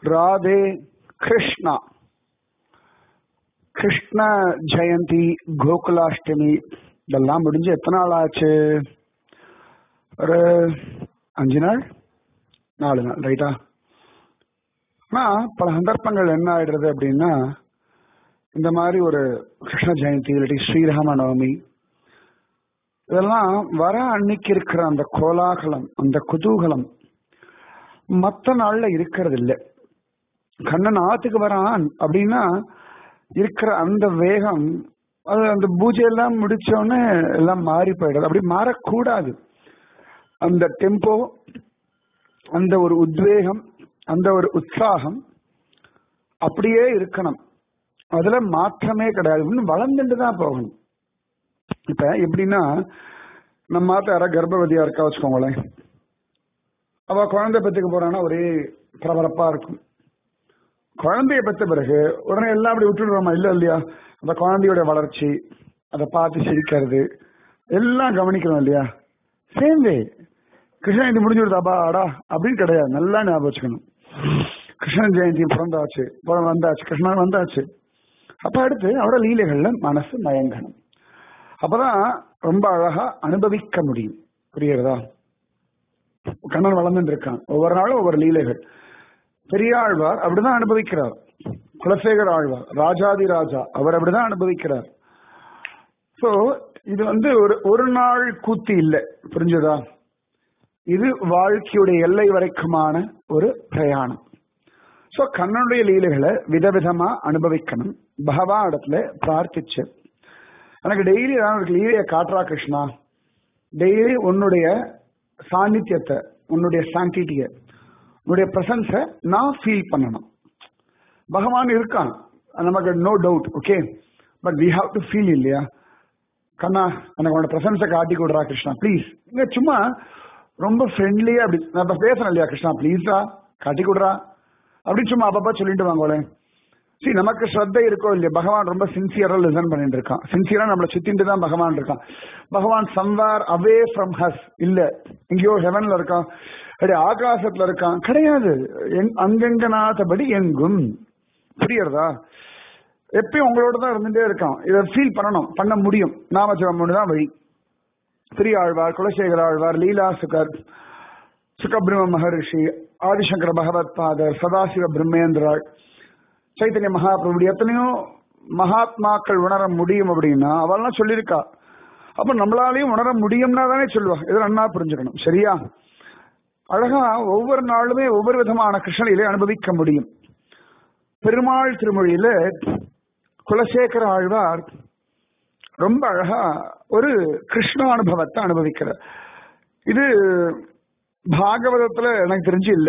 ராதே கிருஷ்ணா கிருஷ்ண ஜெயந்தி கோகுலாஷ்டமி இதெல்லாம் முடிஞ்சு எத்தனை நாள் ஆச்சு ஒரு அஞ்சு நாள் நாலு நாள் ரைட்டா ஆனா பல சந்தர்ப்பங்கள் என்ன ஆயிடுறது அப்படின்னா இந்த மாதிரி ஒரு கிருஷ்ண ஜெயந்தி இல்லாட்டி ஸ்ரீராம நவமி இதெல்லாம் வர அன்னைக்கு இருக்கிற அந்த கோலாகலம் அந்த குதூகலம் மற்ற நாள்ல இருக்கிறது இல்லை கண்ணன் ஆத்துக்கு வரான் அப்படின்னா இருக்கிற அந்த வேகம் அது அந்த பூஜை எல்லாம் முடிச்சோடனே எல்லாம் மாறி போயிடுது அப்படி மாறக்கூடாது அந்த டெம்போ அந்த ஒரு உத்வேகம் அந்த ஒரு உற்சாகம் அப்படியே இருக்கணும் அதுல மாற்றமே கிடையாது இன்னும் வளர்ந்துட்டு தான் போகணும் இப்ப எப்படின்னா நம்ம மாத்த யாராவது கர்ப்பவதியா இருக்கா வச்சுக்கோங்களேன் அவ குழந்தை பெற்றுக்க போறான்னா ஒரே பரபரப்பா இருக்கும் குழந்தைய பெற்ற பிறகு உடனே எல்லாம் அப்படி விட்டுடுறோமா இல்ல இல்லையா அந்த குழந்தையோட வளர்ச்சி அதை பார்த்து சிரிக்கிறது எல்லாம் கவனிக்கணும் இல்லையா சேர்ந்தே கிருஷ்ண ஜெயந்தி முடிஞ்சு விடுதாப்பா அடா அப்படின்னு கிடையாது நல்லா ஞாபகம் வச்சுக்கணும் கிருஷ்ணன் ஜெயந்தி பிறந்தாச்சு வந்தாச்சு கிருஷ்ணன் வந்தாச்சு அப்ப அடுத்து அவரோட லீலைகள்ல மனசு மயங்கணும் அப்பதான் ரொம்ப அழகா அனுபவிக்க முடியும் புரியுறதா கண்ணன் வளர்ந்துட்டு இருக்கான் ஒவ்வொரு நாளும் ஒவ்வொரு லீலைகள் பெரியாழ்வார் அப்படிதான் அனுபவிக்கிறார் குலசேகர் ஆழ்வார் ராஜாதி ராஜா அவர் அப்படிதான் அனுபவிக்கிறார் சோ இது வந்து ஒரு ஒரு நாள் கூத்து இல்லை புரிஞ்சதா இது வாழ்க்கையுடைய எல்லை வரைக்குமான ஒரு பிரயாணம் சோ கண்ணனுடைய லீலைகளை விதவிதமா அனுபவிக்கணும் பகவான் இடத்துல பிரார்த்திச்சு எனக்கு டெய்லி ஏதாவது லீலையை காட்டுறா கிருஷ்ணா டெய்லி உன்னுடைய சாநித்தியத்தை உன்னுடைய சாங்கிட்டிய உன்னுடைய பிரசன்ஸை நான் ஃபீல் பண்ணணும் பகவான் இருக்கான் நமக்கு no doubt okay but we have to feel இல்லையா கண்ணா எனக்கு உன்னோட பிரசன்ஸை காட்டி கொடுறா கிருஷ்ணா ப்ளீஸ் இங்க சும்மா ரொம்ப ஃப்ரெண்ட்லியா அப்படி நான் இப்ப பேசுறேன் இல்லையா கிருஷ்ணா ப்ளீஸ்டா காட்டி கொடுறா அப்படின்னு சும்மா அப்பப்பா சொல்லிட்டு வாங்கோலேன் சரி நமக்கு ஸ்ரத்தை இருக்கோ இல்லையா பகவான் ரொம்ப சின்சியரா லிசன் பண்ணிட்டு இருக்கான் சின்சியரா நம்மளை சுத்திட்டு தான் பகவான் இருக்கான் பகவான் சம்வேர் அவே ஃப்ரம் ஹஸ் இல்ல எங்கேயோ ஹெவன்ல இருக்கான் அப்படி ஆகாசத்துல இருக்கான் கிடையாது அங்கங்கனாதபடி எங்கும் புரியுறதா எப்பயும் உங்களோட தான் இருந்துட்டே இருக்கான் இதை ஃபீல் பண்ணணும் பண்ண முடியும் நாமஜபம் தான் வழி பெரிய ஆழ்வார் குலசேகர ஆழ்வார் லீலா சுகர் சுகபிரம மகரிஷி ஆதிசங்கர பகவத் பாதர் சதாசிவ பிரம்மேந்திராள் சைத்தன்ய மகாபிரபுடி எத்தனையோ மகாத்மாக்கள் உணர முடியும் அப்படின்னா அவெல்லாம் சொல்லியிருக்கா அப்ப நம்மளாலையும் உணர முடியும்னா தானே சொல்லுவா இது நன்னா புரிஞ்சுக்கணும் சரியா அழகா ஒவ்வொரு நாளுமே ஒவ்வொரு விதமான கிருஷ்ணலையிலே அனுபவிக்க முடியும் பெருமாள் திருமொழியில குலசேகர ஆழ்வார் ரொம்ப அழகா ஒரு கிருஷ்ண அனுபவத்தை அனுபவிக்கிறார் இது பாகவதத்துல எனக்கு தெரிஞ்சு இல்லை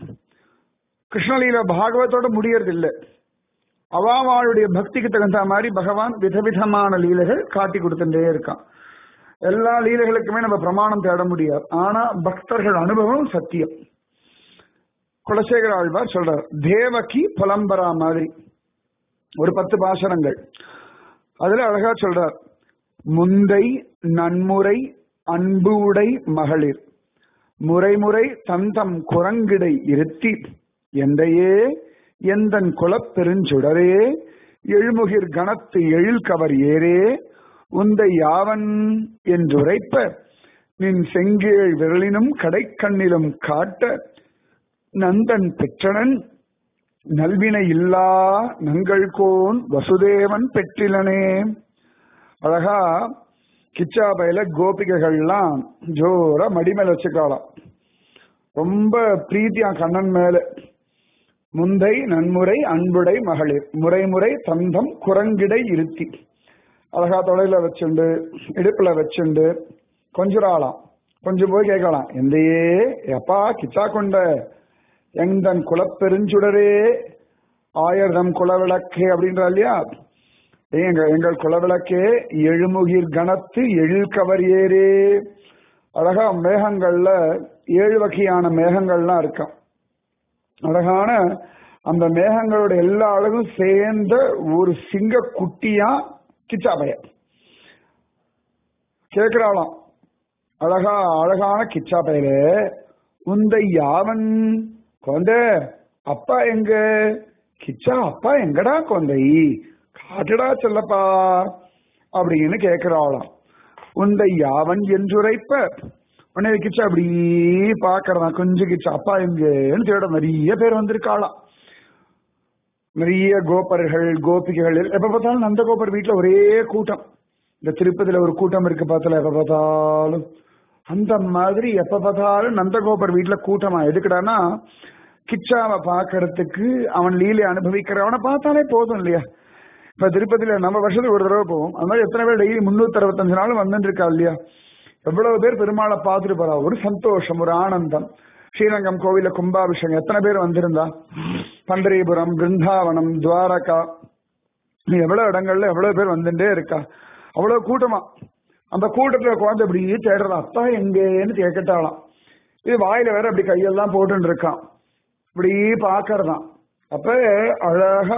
கிருஷ்ணலீல பாகவத்தோட முடியறது இல்லை அவாவாளுடைய பக்திக்கு தகுந்த மாதிரி பகவான் விதவிதமான லீலைகள் காட்டி கொடுத்துட்டே இருக்கான் எல்லா லீலைகளுக்குமே நம்ம பிரமாணம் தேட முடியாது ஆனா பக்தர்கள் அனுபவம் சத்தியம் குலசேகர ஆழ்வார் சொல்றார் தேவகி புலம்பரா மாதிரி ஒரு பத்து பாசனங்கள் அதுல அழகா சொல்றார் முந்தை நன்முறை அன்பு உடை மகளிர் முறைமுறை தந்தம் குரங்கிடை இருத்தி எந்தையே எந்தன் குலப்பெருஞ்சுடரே எழுமுகிர் கணத்து எழில் கவர் ஏரே உந்தை யாவன் என்றுரைப்ப நின் செங்கேழ் விரலினும் கடைக்கண்ணிலும் காட்ட நந்தன் பெற்றனன் நல்வினை இல்லா நங்கள்கோன் வசுதேவன் பெற்றிலனே அழகா கிச்சாபையில கோபிகைகள்லாம் ஜோர மடிமேல வச்சுக்கலாம் ரொம்ப பிரீத்தியா கண்ணன் மேல முந்தை நன்முறை அன்புடை மகளிர் முறைமுறை தந்தம் குரங்கிடை இருத்தி அழகா தொலைல வச்சுண்டு இடுப்புல வச்சுண்டு கொஞ்சிராளாம் கொஞ்சம் போய் கேட்கலாம் எந்தையே எப்பா கிச்சா கொண்ட எந்தன் குலப்பெருஞ்சுடரே ஆயிரம் குலவிளக்கே அப்படின்றா இல்லையா எங்க எங்கள் குலவிளக்கே எழுமுகிர் கணத்து எழில் கவர் ஏரே அழகா மேகங்கள்ல ஏழு வகையான மேகங்கள்லாம் இருக்கும் அழகான அந்த மேகங்களோட எல்லா அழகும் சேர்ந்த ஒரு சிங்க குட்டியா கிச்சாபைய கேக்குறாளாம் அழகா அழகான கிச்சாபையில உந்தை யாவன் குழந்தை அப்பா எங்க கிச்சா அப்பா எங்கடா கொந்தை காட்டுடா செல்லப்பா அப்படின்னு கேக்குறாளாம் உந்தை யாவன் என்றுரைப்ப உன்னை கிச்சா அப்படி பாக்குறதான் கொஞ்சம் கிச்சா அப்பா எங்கன்னு தேட நிறைய பேர் வந்திருக்காளாம் நிறைய கோபர்கள் கோபிகைகள் எப்ப பார்த்தாலும் நந்தகோபர் வீட்டுல ஒரே கூட்டம் இந்த திருப்பதியில ஒரு கூட்டம் இருக்கு பார்த்தல எப்ப பார்த்தாலும் அந்த மாதிரி எப்ப பார்த்தாலும் நந்தகோபர் வீட்டுல கூட்டமா எதுக்குடானா கிச்சாவை பாக்குறதுக்கு அவன் லீலை அனுபவிக்கிறவனை பார்த்தாலே போதும் இல்லையா இப்ப திருப்பதியில நம்ம வருஷத்துக்கு ஒரு தடவை போவோம் அந்த மாதிரி எத்தனை பேர் டெய்லி முன்னூத்தி அறுபத்தஞ்சு நாளும் வந்துட்டு இருக்கா இல்லையா எவ்வளவு பேர் பெருமாளை பார்த்துட்டு போறா ஒரு சந்தோஷம் ஒரு ஆனந்தம் ஸ்ரீரங்கம் கோவில கும்பாபிஷேகம் எத்தனை பேர் வந்திருந்தா பண்டரிபுரம் பிருந்தாவனம் துவாரகா எவ்வளவு இடங்கள்ல எவ்வளவு பேர் வந்துட்டே இருக்கா அவ்வளவு கூட்டமா அந்த கூட்டத்துல குழந்தை இப்படி தேடுறா அப்பா எங்கேன்னு கேட்கட்டாலாம் இது வாயில வேற அப்படி கையெல்லாம் போட்டுன்னு இருக்கான் இப்படி பாக்குறதான் அப்ப அழகா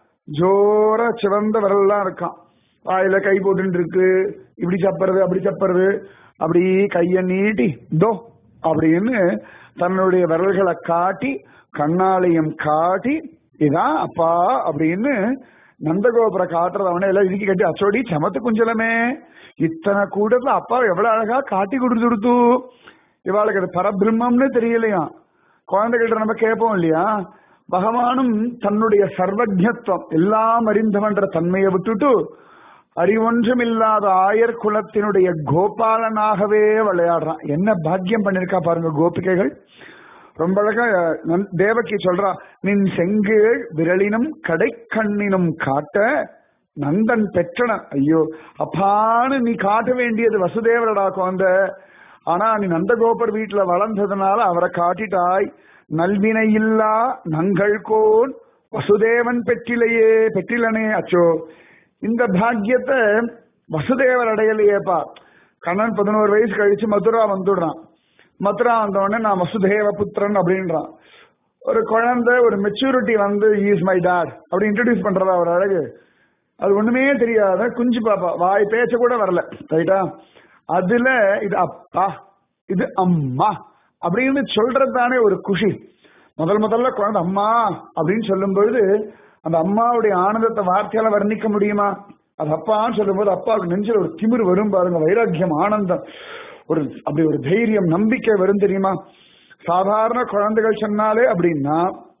ஜோரா சிவந்த விரல்லாம் இருக்கான் வாயில கை போட்டுட்டு இருக்கு இப்படி சப்புறது அப்படி சப்புறது அப்படி கைய நீட்டி தோ அப்படின்னு தன்னுடைய விரல்களை காட்டி கண்ணாலயம் காட்டி இதான் அப்பா அப்படின்னு நந்தகோபுர காட்டுறது அவனை எல்லாம் இறுக்கி கட்டி அச்சோடி சமத்து குஞ்சலமே இத்தனை கூட்டத்துல அப்பா எவ்வளவு அழகா காட்டி கொடுத்து கொடுத்து இவாளுக்கு அது பரபிரம்மம்னு தெரியலையா குழந்தைகள்ட்ட நம்ம கேட்போம் இல்லையா பகவானும் தன்னுடைய சர்வஜத்துவம் எல்லாம் அறிந்தவன்ற தன்மையை விட்டுட்டு அறிவொன்றுமில்லாத ஆயர் குலத்தினுடைய கோபாலனாகவே விளையாடுறான் என்ன பாக்கியம் பண்ணிருக்கா பாருங்க கோபிகைகள் ரொம்ப அழகா நந்- தேவகி சொல்றா நின் செங்கேள் விரலினும் கடைக்கண்ணினும் காட்ட நந்தன் பெற்றன ஐயோ அப்பான்னு நீ காட்ட வேண்டியது வசுதேவரடா குழந்த ஆனா நீ நந்தகோபர் வீட்டுல வளர்ந்ததுனால அவரை காட்டிட்டாய் நல்வினை இல்லா நங்கள் கோன் வசுதேவன் பெற்றிலையே பெற்றிலனே அச்சோ இந்த பாக்கியத்தை வசுதேவர் அடையலையேப்பா கண்ணன் பதினோரு வயசு கழிச்சு மதுரா வந்துடுறான் மதுரா வந்த உடனே நான் வசுதேவ புத்திரன் அப்படின்றான் ஒரு குழந்தை ஒரு மெச்சூரிட்டி வந்து இஸ் மை டாட் அப்படி இன்ட்ரடியூஸ் பண்றதா ஒரு அழகு அது ஒண்ணுமே தெரியாத குஞ்சு பாப்பா வாய் பேச்ச கூட வரல ரைட்டா அதுல இது அப்பா இது அம்மா அப்படின்னு சொல்றது தானே ஒரு குஷி முதல் முதல்ல குழந்தை அம்மா அப்படின்னு சொல்லும் பொழுது அந்த அம்மாவுடைய ஆனந்தத்தை வார்த்தையால வர்ணிக்க முடியுமா அது அப்பான்னு சொல்லும்போது அப்பாவுக்கு நெஞ்சில் ஒரு திமிர் வரும் பாருங்க வைராக்கியம் ஆனந்தம் ஒரு அப்படி ஒரு தைரியம் நம்பிக்கை வரும் தெரியுமா சாதாரண குழந்தைகள் சொன்னாலே அப்படின்னா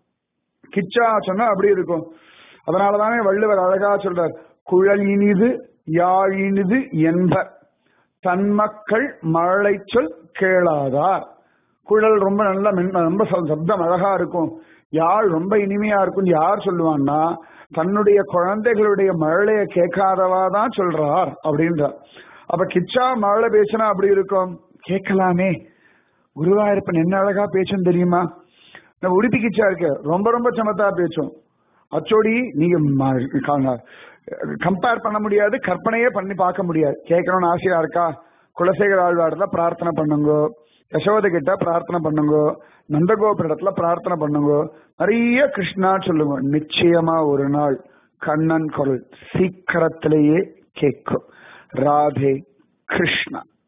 கிச்சா சொன்னா அப்படி இருக்கும் அதனாலதானே வள்ளுவர் அழகா சொல்றார் குழல் இனிது யாழ் இனிது என்பர் தன்மக்கள் மழலை சொல் கேளாதார் குழல் ரொம்ப நல்ல மென் ரொம்ப ச- சப்தம் அழகா இருக்கும் யாழ் ரொம்ப இனிமையா இருக்கும் யார் சொல்லுவான்னா தன்னுடைய குழந்தைகளுடைய மழலைய கேட்காதவா தான் சொல்றார் அப்படின்றார் அப்ப கிச்சா மழலை பேசினா அப்படி இருக்கும் கேட்கலாமே குருவாயிருப்பன் என்ன அழகா பேசும் தெரியுமா நம்ம உடுப்பி கிச்சா இருக்கு ரொம்ப ரொம்ப சமத்தா பேசும் அச்சோடி நீங்க கம்பேர் பண்ண முடியாது கற்பனையே பண்ணி பார்க்க முடியாது கேட்கணும்னு ஆசையா இருக்கா குலசேகர ஆழ்வார்ல பிரார்த்தனை பண்ணுங்க யசோத கிட்ட பிரார்த்தனை பண்ணுங்க நந்தகோபுரத்துல பிரார்த்தனை பண்ணுங்க நிறைய கிருஷ்ணா சொல்லுங்க நிச்சயமா ஒரு நாள் கண்ணன் குரல் சீக்கிரத்திலேயே கேட்கும் ராதே கிருஷ்ணா